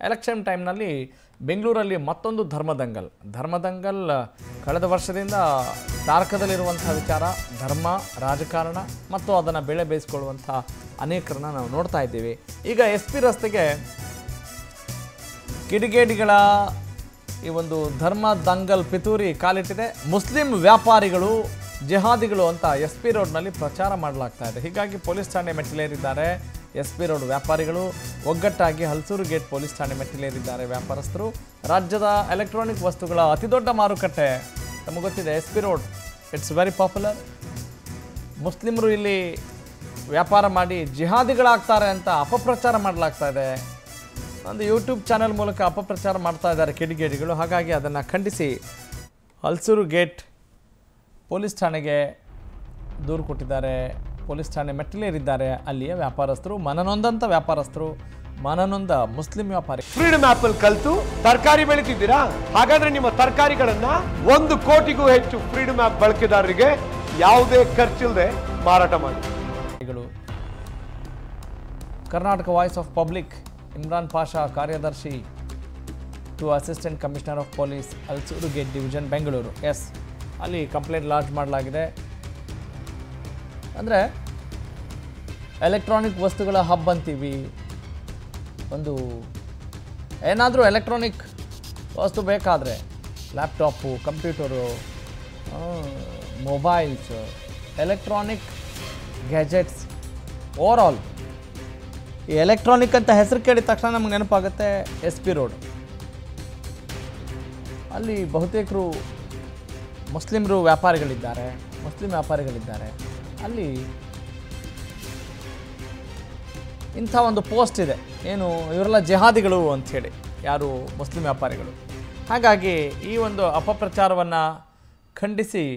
Election ಟೈಮ್ನಲ್ಲಿ ಬೆಂಗಳೂರಲ್ಲಿ ಮತ್ತೊಂದು ಧರ್ಮದಂಗಲ್ ಧರ್ಮದಂಗಲ್ ಕಳೆದ ವರ್ಷದಿಂದ ತಾರಕದಲ್ಲಿರುವಂಥ ವಿಚಾರ ಧರ್ಮ ರಾಜಕಾರಣ ಮತ್ತು ಅದನ್ನು ಬೆಳೆ ಬೇಯಿಸ್ಕೊಳ್ಳುವಂಥ ಅನೇಕರನ್ನ ನಾವು ನೋಡ್ತಾ ಇದ್ದೀವಿ ಈಗ ಎಸ್ ಪಿ ರಸ್ತೆಗೆ ಕಿಡಿಗೇಡಿಗಳ ಈ ಒಂದು ಧರ್ಮ ದಂಗಲ್ ಪಿತೂರಿ ಕಾಲಿಟ್ಟಿದೆ ಮುಸ್ಲಿಂ ವ್ಯಾಪಾರಿಗಳು ಜಿಹಾದಿಗಳು ಅಂತ ಎಸ್ ಪಿ ರೋಡ್ನಲ್ಲಿ ಪ್ರಚಾರ ಮಾಡಲಾಗ್ತಾ ಇದೆ ಹೀಗಾಗಿ ಪೊಲೀಸ್ ಠಾಣೆ ಮೆಟ್ಟಿಲೇರಿದ್ದಾರೆ ಎಸ್ ಪಿ ರೋಡ್ ವ್ಯಾಪಾರಿಗಳು ಒಗ್ಗಟ್ಟಾಗಿ ಹಲಸೂರು ಗೇಟ್ ಪೊಲೀಸ್ ಠಾಣೆ ಮೆಟ್ಟಿಲೇರಿದ್ದಾರೆ ವ್ಯಾಪಾರಸ್ಥರು ರಾಜ್ಯದ ಎಲೆಕ್ಟ್ರಾನಿಕ್ ವಸ್ತುಗಳ ಅತಿದೊಡ್ಡ ಮಾರುಕಟ್ಟೆ ನಮಗೆ ಗೊತ್ತಿದೆ S P road it's very popular ಮುಸ್ಲಿಮರು ಇಲ್ಲಿ ವ್ಯಾಪಾರ ಮಾಡಿ ಜಿಹಾದಿಗಳಾಗ್ತಾರೆ ಅಂತ ಅಪಪ್ರಚಾರ ಮಾಡಲಾಗ್ತಾ ಇದೆ ಒಂದು ಯೂಟ್ಯೂಬ್ ಚಾನೆಲ್ ಮೂಲಕ ಅಪಪ್ರಚಾರ ಮಾಡ್ತಾ ಇದ್ದಾರೆ ಕಿಡಿಗೇಡಿಗಳು ಹಾಗಾಗಿ ಅದನ್ನು ಖಂಡಿಸಿ ಹಲ್ಸೂರು ಗೇಟ್ ಪೊಲೀಸ್ ಠಾಣೆಗೆ ದೂರು ಕೊಟ್ಟಿದ್ದಾರೆ ಪೊಲೀಸ್ ಠಾಣೆ ಮೆಟ್ಟಿಲೇರಿದ್ದಾರೆ ಅಲ್ಲಿಯ ವ್ಯಾಪಾರಸ್ಥರು ಮನನೊಂದಂಥ ವ್ಯಾಪಾರಸ್ಥರು ಮನನೊಂದ ಮುಸ್ಲಿಂ ವ್ಯಾಪಾರಿ ಫ್ರೀಡಮ್ ಆಪ್ ಅಲ್ಲಿ ಕಲ್ತು ತರಕಾರಿ ಬೆಳಿತಿದ್ದೀರಾ ಹಾಗಾದ್ರೆ ನಿಮ್ಮ ತರಕಾರಿಗಳನ್ನ ಒಂದು ಕೋಟಿಗೂ ಹೆಚ್ಚು ಫ್ರೀಡಮ್ ಆಪ್ ಬಳಕೆದಾರರಿಗೆ ಯಾವುದೇ ಖರ್ಚಿಲ್ಲದೆ ಮಾರಾಟ ಮಾಡಿ ಗಳು Karnataka voice of public Imran Pasha ಕಾರ್ಯದರ್ಶಿ to assistant commissioner of police Ulsoor gate division Bengaluru ಎಸ್ ಅಲ್ಲಿ ಕಂಪ್ಲೇಂಟ್ ಲಾಂಚ್ ಮಾಡಲಾಗಿದೆ ಅಂದರೆ ಎಲೆಕ್ಟ್ರಾನಿಕ್ ವಸ್ತುಗಳ ಹಬ್ ಅಂತೀವಿ ಒಂದು ಏನಾದರೂ ಎಲೆಕ್ಟ್ರಾನಿಕ್ ವಸ್ತು ಬೇಕಾದರೆ laptop computer mobiles electronic gadgets over all ಈ ಎಲೆಕ್ಟ್ರಾನಿಕ್ ಅಂತ ಹೆಸರು ಕೇಳಿದ ತಕ್ಷಣ ನಮ್ಗೆ ನೆನಪಾಗುತ್ತೆ ಎಸ್ ಪಿ ರೋಡ್ ಅಲ್ಲಿ ಬಹುತೇಕರು ಮುಸ್ಲಿಮರು ವ್ಯಾಪಾರಿಗಳಿದ್ದಾರೆ ಮುಸ್ಲಿಂ ವ್ಯಾಪಾರಿಗಳಿದ್ದಾರೆ ಅಲ್ಲಿ ಇಂಥ ಒಂದು ಪೋಸ್ಟ್ ಇದೆ ಏನು ಇವರೆಲ್ಲ ಜಿಹಾದಿಗಳು ಅಂಥೇಳಿ ಯಾರು ಮುಸ್ಲಿಂ ವ್ಯಾಪಾರಿಗಳು ಹಾಗಾಗಿ ಈ ಒಂದು ಅಪಪ್ರಚಾರವನ್ನು ಖಂಡಿಸಿ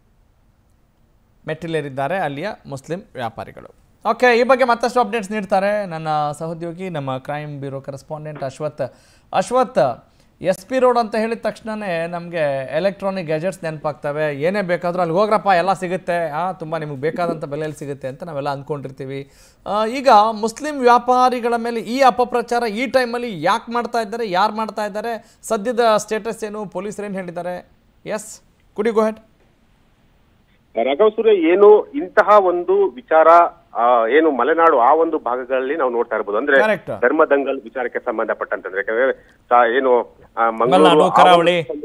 ಮೆಟ್ಟಿಲೇರಿದ್ದಾರೆ ಅಲ್ಲಿಯ ಮುಸ್ಲಿಂ ವ್ಯಾಪಾರಿಗಳು ಓಕೆ ಈ ಬಗ್ಗೆ ಮತ್ತಷ್ಟು ಅಪ್ಡೇಟ್ಸ್ ನೀಡ್ತಾರೆ ನನ್ನ ಸಹೋದ್ಯೋಗಿ ನಮ್ಮ crime bureau correspondent Ashwath Ashwath S P road ಅಂತ ಹೇಳಿದ ತಕ್ಷಣವೇ ನಮಗೆ ಎಲೆಕ್ಟ್ರಾನಿಕ್ ಗ್ಯಾಜೆಟ್ಸ್ ನೆನಪಾಗ್ತವೆ ಏನೇ ಬೇಕಾದರೂ ಅಲ್ಲಿ ಹೋಗ್ರಪ್ಪ ಎಲ್ಲ ಸಿಗುತ್ತೆ ತುಂಬ ನಿಮಗೆ ಬೇಕಾದಂಥ ಬೆಲೆಯಲ್ಲಿ ಸಿಗುತ್ತೆ ಅಂತ ನಾವೆಲ್ಲ ಅಂದ್ಕೊಂಡಿರ್ತೀವಿ ಆ, ಈಗ ಮುಸ್ಲಿಂ ವ್ಯಾಪಾರಿಗಳ ಮೇಲೆ ಈ ಅಪಪ್ರಚಾರ ಈ ಟೈಮಲ್ಲಿ ಯಾಕೆ ಮಾಡ್ತಾ ಇದ್ದಾರೆ ಯಾರು ಮಾಡ್ತಾ ಇದ್ದಾರೆ ಸದ್ಯದ ಸ್ಟೇಟಸ್ ಏನು ಪೊಲೀಸರು ಏನು ಹೇಳಿದ್ದಾರೆ ಎಸ್ ಕುಡಿ ಗೋ ಹೆಡ್ ರಾಘವ್ ಸೂರ್ಯ ಏನು ಇಂತಹ ಒಂದು ವಿಚಾರ ಆ, ಏನು ಮಲೆನಾಡು ಆ ಒಂದು ಭಾಗಗಳಲ್ಲಿ ನಾವು ನೋಡ್ತಾ ಇರ್ಬೋದು ಅಂದ್ರೆ Correct. ಧರ್ಮ ದಂಗಲ್ ವಿಚಾರಕ್ಕೆ ಸಂಬಂಧಪಟ್ಟಂತಂದ್ರೆ ಯಾಕಂದ್ರೆ ಸಾ- ಏನು ಆ, ಮಲೆನಾಡು, ಮಂಗಳೂರು ಆ ಕರಾವಳಿ. ಒಂದು-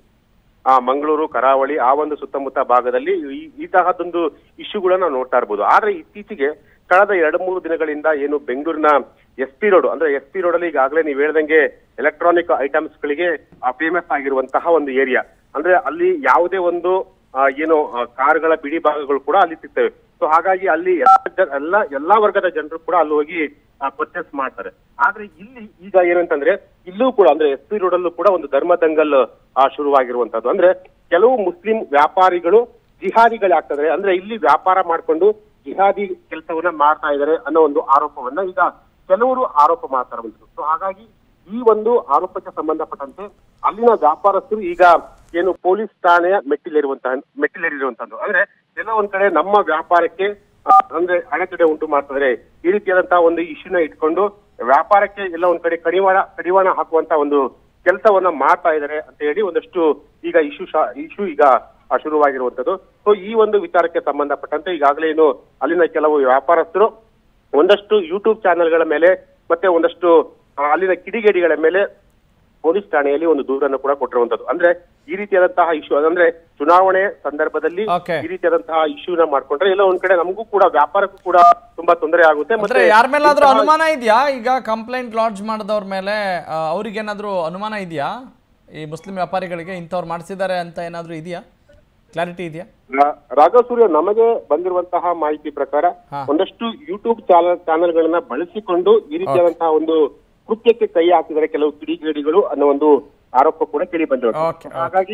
ಆ ಮಂಗಳೂರು ಕರಾವಳಿ ಆ ಒಂದು ಸುತ್ತಮುತ್ತ ಭಾಗದಲ್ಲಿ ಈ- ಈ ತರಹದೊಂದು ಇಶ್ಯೂಗಳನ್ನ ನಾವು ನೋಡ್ತಾ ಇರ್ಬೋದು ಆದ್ರೆ ಇತ್ತೀಚೆಗೆ ಕಳೆದ ಎರಡು ಮೂರು ದಿನಗಳಿಂದ ಏನು ಬೆಂಗಳೂರಿನ ಎಸ್ ಪಿ ರೋಡ್ ಅಂದ್ರೆ ಎಸ್ ಪಿ ರೋಡ್ ಅಲ್ಲಿ ಈಗಾಗಲೇ ನೀವು ಹೇಳ್ದಂಗೆ ಎಲೆಕ್ಟ್ರಾನಿಕ್ ಐಟಮ್ಸ್ ಗಳಿಗೆ ಫೇಮಸ್ ಆಗಿರುವಂತಹ ಒಂದು ಏರಿಯಾ ಅಂದ್ರೆ ಅಲ್ಲಿ ಯಾವುದೇ ಒಂದು ಆ, ಏನು ಆ, ಕಾರ್ಗಳ ಬಿಡಿ ಭಾಗಗಳು ಕೂಡ ಅಲ್ಲಿ ಸಿಗ್ತವೆ ಸೊ ಹಾಗಾಗಿ ಅಲ್ಲಿ ಎಲ್ಲ ಜ- ಎಲ್ಲ ಎಲ್ಲಾ ವರ್ಗದ ಜನರು ಕೂಡ ಅಲ್ಲಿ ಹೋಗಿ ಪರ್ಚೇಸ್ ಮಾಡ್ತಾರೆ ಆದ್ರೆ ಇಲ್ಲಿ ಈಗ ಏನಂತಂದ್ರೆ ಇಲ್ಲೂ ಕೂಡ ಅಂದ್ರೆ ಎಸ್ ಪಿ ರೋಡ್ ಅಲ್ಲೂ ಕೂಡ ಒಂದು ಧರ್ಮ ದಂಗಲ್ ಆ, ಶುರುವಾಗಿರುವಂತದ್ದು ಅಂದ್ರೆ ಕೆಲವು ಮುಸ್ಲಿಂ ವ್ಯಾಪಾರಿಗಳು ಜಿಹಾದಿಗಳಾಗ್ತದೆ ಅಂದ್ರೆ ಇಲ್ಲಿ ವ್ಯಾಪಾರ ಮಾಡ್ಕೊಂಡು ಜಿಹಾದಿ ಕೆಲಸವನ್ನ ಮಾಡ್ತಾ ಇದ್ದಾರೆ ಅನ್ನೋ ಒಂದು ಆರೋಪವನ್ನ ಈಗ ಕೆಲವರು ಆರೋಪ ಮಾಡ್ತಾರೆ ಬಂದ್ರು ಸೊ ಹಾಗಾಗಿ ಈ ಒಂದು ಆರೋಪಕ್ಕೆ ಸಂಬಂಧಪಟ್ಟಂತೆ ಅಲ್ಲಿನ ವ್ಯಾಪಾರಸ್ಥರು ಈಗ ಏನು ಪೊಲೀಸ್ ಠಾಣೆಯ ಮೆಟ್ಟಿಲೇರುವಂತಹ ಮೆಟ್ಟಿಲೇರಿರುವಂತದ್ದು ಅಂದ್ರೆ ಎಲ್ಲ ಒಂದ್ ಕಡೆ ನಮ್ಮ ವ್ಯಾಪಾರಕ್ಕೆ ಆ, ಅಂದ್ರೆ ಅಡೆತಡೆ ಉಂಟು ಮಾಡ್ತಾರೆ ಈ ರೀತಿಯಾದಂತಹ ಒಂದು ಇಶ್ಯೂನ ಇಟ್ಕೊಂಡು ವ್ಯಾಪಾರಕ್ಕೆ ಎಲ್ಲ ಒಂದ್ ಕಡೆ ಕಡಿವಾಣ ಕಡಿವಾಣ ಹಾಕುವಂತ ಒಂದು ಕೆಲಸವನ್ನ ಮಾಡ್ತಾ ಇದ್ದಾರೆ ಅಂತ ಹೇಳಿ ಒಂದಷ್ಟು ಈಗ ಇಶ್ಯೂ ಇಶ್ಯೂ ಈಗ ಆ, ಶುರುವಾಗಿರುವಂತದ್ದು ಸೊ ಈ ಒಂದು ವಿಚಾರಕ್ಕೆ ಸಂಬಂಧಪಟ್ಟಂತೆ ಈಗಾಗಲೇ ಏನು ಅಲ್ಲಿನ ಕೆಲವು ವ್ಯಾಪಾರಸ್ಥರು ಒಂದಷ್ಟು ಯೂಟ್ಯೂಬ್ ಚಾನೆಲ್ಗಳ ಮೇಲೆ ಮತ್ತೆ ಒಂದಷ್ಟು ಆ, ಅಲ್ಲಿನ ಕಿಡಿಗೇಡಿಗಳ ಮೇಲೆ ಪೊಲೀಸ್ ಠಾಣೆಯಲ್ಲಿ ಒಂದು ದೂರನ್ನು ಕೂಡ ಕೊಟ್ಟಿರುವಂತದ್ದು ಅಂದ್ರೆ ಈ ರೀತಿಯಾದಂತಹ ಇಶ್ಯೂ ಅಂದ್ರೆ ಚುನಾವಣೆ ಸಂದರ್ಭದಲ್ಲಿ Okay. ಈ ರೀತಿಯಾದಂತಹ ಇಶ್ಯೂನ ಮಾಡ್ಕೊಂಡ್ರೆ ಎಲ್ಲ ಒಂದ್ ಕಡೆ ನಮಗೂ ಕೂಡ ವ್ಯಾಪಾರಕ್ಕೂ ಕೂಡ ತುಂಬಾ ತೊಂದರೆ ಆಗುತ್ತೆ ಅಂದ್ರೆ ಯಾರ ಮೇಲಾದ್ರೂ ಇಂತಹ- ಅನುಮಾನ ಇದೆಯಾ ಈಗ ಕಂಪ್ಲೇಂಟ್ ಲಾಡ್ಜ್ ಮಾಡಿದವ್ರ ಮೇಲೆ ಆ, ಅವ್ರಿಗೇನಾದ್ರೂ ಅನುಮಾನ ಇದೆಯಾ ಈ ಮುಸ್ಲಿಂ ವ್ಯಾಪಾರಿಗಳಿಗೆ ಇಂಥವ್ರು ಮಾಡಿಸಿದ್ದಾರೆ ಅಂತ ಏನಾದ್ರೂ ಇದೆಯಾ ಕ್ಲಾರಿಟಿ ಇದೆಯಾ ರಾ- ರಾಘವ್ ಸೂರ್ಯ ನಮಗೆ ಬಂದಿರುವಂತಹ ಮಾಹಿತಿ ಪ್ರಕಾರ ಹಾ. ಒಂದಷ್ಟು ಯೂಟ್ಯೂಬ್ ಚಾನಲ್ ಚಾನೆಲ್ಗಳನ್ನ ಬಳಸಿಕೊಂಡು ಈ ರೀತಿಯಾದಂತಹ ಒಂದು ಕೃತ್ಯಕ್ಕೆ ಕೈ ಹಾಕಿದರೆ ಕೆಲವು ಕಿಡಿಗೇಡಿಗಳು ಅನ್ನೋ ಒಂದು ಆರೋಪ ಕೂಡ ಕೇಳಿ Okay, ಬಂದಿರುತ್ತೆ okay. ಹಾಗಾಗಿ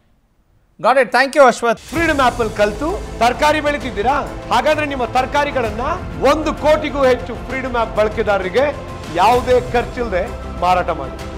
got it thank you Ashwath freedom app ಅಲ್ಲಿ ಕಲ್ತು ತರಕಾರಿ ಬೆಳಿತಿದ್ದೀರಾ ಹಾಗಾದ್ರೆ ನಿಮ್ಮ ತರಕಾರಿಗಳನ್ನ ಒಂದು ಕೋಟಿಗೂ ಹೆಚ್ಚು ಫ್ರೀಡಮ್ ಆಪ್ ಬಳಕೆದಾರರಿಗೆ ಯಾವುದೇ ಖರ್ಚಿಲ್ಲದೆ ಮಾರಾಟ ಮಾಡಿ